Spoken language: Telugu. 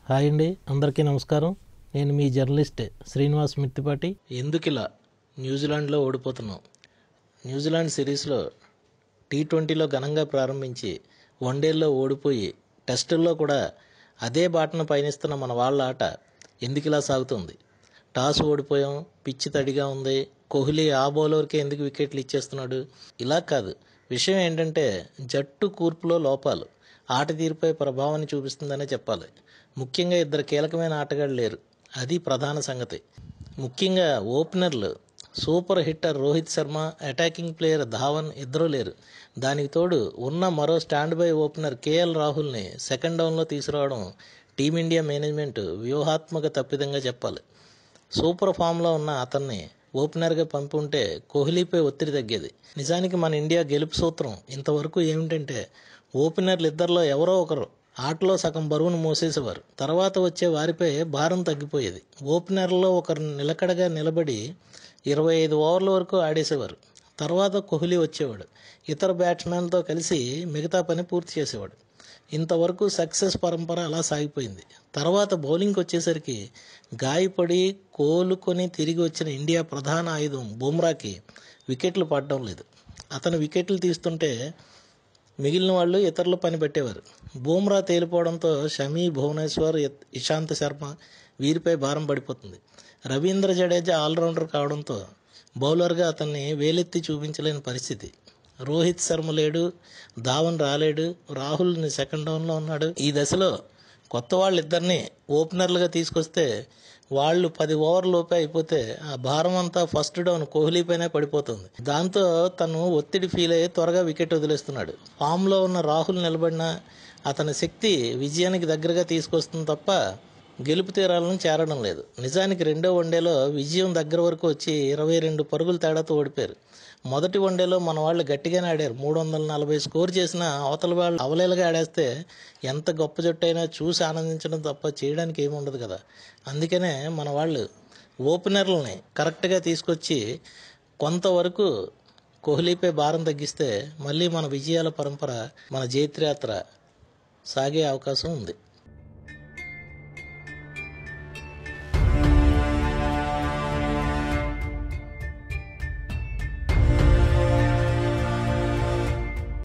హాయ్ అండి అందరికీ నమస్కారం నేను మీ జర్నలిస్ట్ శ్రీనివాస్ మిత్తిపాటి ఎందుకు ఇలా న్యూజిలాండ్లో ఓడిపోతున్నాం న్యూజిలాండ్ సిరీస్లో టీ ట్వంటీలో ఘనంగా ప్రారంభించి వన్డేల్లో ఓడిపోయి టెస్టుల్లో కూడా అదే బాటను పయనిస్తున్న మన వాళ్ళ ఆట ఎందుకు ఇలా సాగుతుంది టాస్ ఓడిపోయాం పిచ్చి తడిగా ఉంది కోహ్లీ ఆ బౌలర్కే ఎందుకు వికెట్లు ఇచ్చేస్తున్నాడు ఇలా కాదు విషయం ఏంటంటే జట్టు కూర్పులో లోపాలు ఆట తీరుపై ప్రభావాన్ని చూపిస్తుందనే చెప్పాలి ముఖ్యంగా ఇద్దరు కీలకమైన ఆటగాళ్ళు లేరు అది ప్రధాన సంగతి ముఖ్యంగా ఓపెనర్లు super hitter Rohit Sharma attacking player Dhawan ఇద్దరూ లేరు దానికి తోడు ఉన్న మరో స్టాండ్ బై ఓపెనర్ కేఎల్ రాహుల్ని సెకండ్ డౌన్లో తీసుకురావడం టీమిండియా మేనేజ్మెంట్ వ్యూహాత్మక తప్పిదంగా చెప్పాలి సూపర్ ఫామ్లో ఉన్న అతన్ని ఓపెనర్గా పంపి ఉంటే కోహ్లీపై ఒత్తిడి తగ్గేది నిజానికి మన ఇండియా గెలుపు సూత్రం ఇంతవరకు ఏమిటంటే ఓపెనర్లు ఇద్దరిలో ఎవరో ఒకరు ఆటలో సగం బరువును మోసేసేవారు తర్వాత వచ్చే వారిపై భారం తగ్గిపోయేది ఓపెనర్లో ఒకరు నిలకడగా నిలబడి ఇరవై ఐదు ఓవర్ల వరకు ఆడేసేవారు తర్వాత కోహ్లీ వచ్చేవాడు ఇతర బ్యాట్స్మెన్లతో కలిసి మిగతా పని పూర్తి చేసేవాడు ఇంతవరకు సక్సెస్ పరంపర అలా సాగిపోయింది తర్వాత బౌలింగ్కి వచ్చేసరికి గాయపడి కోలుకొని తిరిగి వచ్చిన ఇండియా ప్రధాన ఆయుధం బుమ్రాకి వికెట్లు పడడం లేదు అతను వికెట్లు తీస్తుంటే మిగిలిన వాళ్ళు ఇతరులు పని పెట్టేవారు బూమ్రా తేలిపోవడంతో షమీ భువనేశ్వర్ ఇత్- ఇషాంత్ శర్మ వీరిపై భారం పడిపోతుంది రవీంద్ర జడేజా ఆల్రౌండర్ కావడంతో బౌలర్గా అతన్ని వేలెత్తి చూపించలేని పరిస్థితి రోహిత్ శర్మ లేడు ధావన్ రాలేడు రాహుల్ సెకండ్ డౌన్లో ఉన్నాడు ఈ దశలో కొత్త వాళ్ళిద్దరిని ఓపెనర్లుగా తీసుకొస్తే వాళ్ళు పది ఓవర్ లోపే అయిపోతే ఆ భారం అంతా ఫస్ట్ డౌన్ కోహ్లీ పైనే పడిపోతుంది దాంతో తను ఒత్తిడి ఫీల్ అయ్యి త్వరగా వికెట్ వదిలేస్తున్నాడు ఫామ్లో ఉన్న రాహుల్ నిలబడిన అతని శక్తి విజయానికి దగ్గరగా తీసుకొస్తుంది తప్ప గెలుపు తీరాలను చేరడం లేదు నిజానికి రెండో వన్డేలో విజయం దగ్గర వరకు వచ్చి ఇరవై రెండు పరుగుల తేడాతో ఓడిపోయారు మొదటి వన్డేలో మన వాళ్ళు గట్టిగానే ఆడారు మూడు వందల నలభై స్కోర్ చేసిన అవతల వాళ్ళు అవలేలుగా ఆడేస్తే ఎంత గొప్ప జట్టు అయినా చూసి ఆనందించడం తప్ప చేయడానికి ఏమి ఉండదు కదా అందుకనే మన వాళ్ళు ఓపెనర్లని కరెక్ట్గా తీసుకొచ్చి కొంతవరకు కోహ్లీపై భారం తగ్గిస్తే మళ్ళీ మన విజయాల పరంపర మన జైత్రయాత్ర సాగే అవకాశం ఉంది